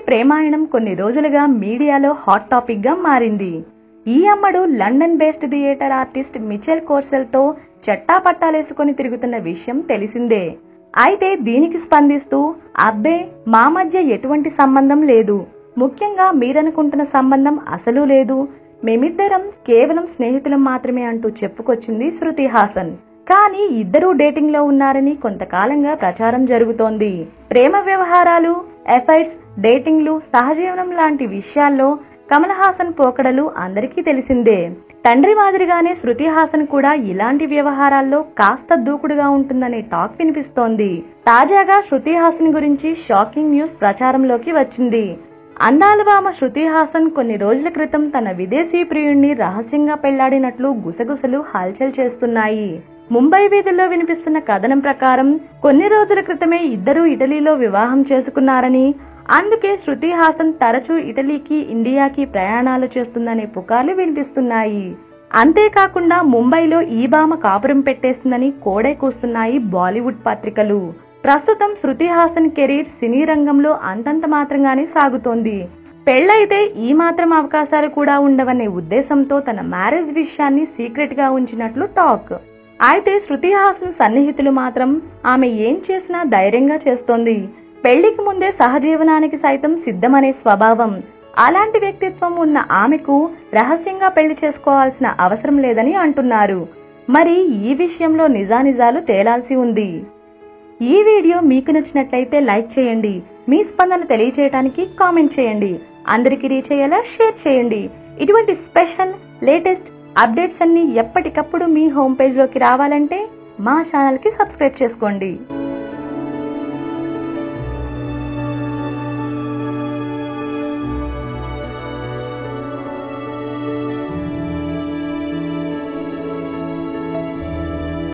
ప్రేమాయణం కొన్ని రోజులుగా మీడియాలో హాట్ టాపిక్ గా మారింది ఈ అమ్మడు London based theatre artist Michael Corsale తో చట్టాపట్టాలేసుకొని తిరుగుతున్న విషయం తెలిసిందే అయితే దీనికి స్పందిస్తూ అబ్బే మా మధ్య ఎటువంటి సంబంధం లేదు ముఖ్యంగా మీరనుకుంటున్న సంబంధం అసలు లేదు మేమిద్దరం కేవలం స్నేహితులం మాత్రమే అంటూ చెప్పుకొచ్చింది శృతి హాసన్ కానీ ఇద్దరూ డేటింగ్ లో ఉన్నారని కొంతకాలంగా ప్రచారం జరుగుతోంది ప్రేమ వ్యవహారాలు ఎఫైర్స్ డేటింగ్లు సహజీవనం లాంటి విషయాల్లో కమల్ హాసన్ పోకడలు అందరికీ తెలిసిందే తండ్రి మాదిరిగానే శృతి హాసన్ కూడా ఇలాంటి వ్యవహారాల్లో కాస్త దూకుడుగా ఉంటుందనే టాక్ వినిపిస్తోంది తాజాగా శృతి హాసన్ గురించి షాకింగ్ న్యూస్ ప్రచారంలోకి వచ్చింది అందాలబామ శృతి హాసన్ కొన్ని రోజుల క్రితం తన విదేశీ ప్రియుణ్ణి రహస్యంగా పెళ్లాడినట్లు గుసగుసలు హల్చల్ చేస్తున్నాయి ముంబై వీధుల్లో వినిపిస్తున్న కథనం ప్రకారం కొన్ని రోజుల క్రితమే ఇద్దరూ ఇటలీలో వివాహం చేసుకున్నారని అందుకే శృతి హాసన్ తరచూ ఇటలీకి ఇండియాకి ప్రయాణాలు చేస్తుందనే పుకార్లు వినిపిస్తున్నాయి అంతేకాకుండా ముంబైలో ఈ భామ కాపురం పెట్టేస్తుందని కోడై కూస్తున్నాయి బాలీవుడ్ పత్రికలు ప్రస్తుతం శృతి హాసన్ కెరీర్ సినీ రంగంలో అంతంత మాత్రంగానే సాగుతోంది పెళ్లైతే ఈ మాత్రం అవకాశాలు కూడా ఉండవనే ఉద్దేశంతో తన మ్యారేజ్ విషయాన్ని సీక్రెట్ గా ఉంచినట్లు టాక్ అయితే శృతి హాసన్ సన్నిహితులు మాత్రం ఆమె ఏం చేసినా ధైర్యంగా చేస్తోంది పెళ్లికి ముందే సహజీవనానికి సైతం సిద్ధమనే స్వభావం అలాంటి వ్యక్తిత్వం ఉన్న ఆమెకు రహస్యంగా పెళ్లి చేసుకోవాల్సిన అవసరం లేదని అంటున్నారు మరి ఈ విషయంలో నిజానిజాలు తేలాల్సి ఉంది ఈ వీడియో మీకు నచ్చినట్లయితే లైక్ చేయండి మీ స్పందన తెలియచేయడానికి కామెంట్ చేయండి అందరికీ రీచ్ అయ్యేలా షేర్ చేయండి ఇటువంటి స్పెషల్ లేటెస్ట్ అప్డేట్స్ అన్ని ఎప్పటికప్పుడు మీ హోమ్ పేజ్ లోకి రావాలంటే మా ఛానల్ కి సబ్స్క్రైబ్ చేసుకోండి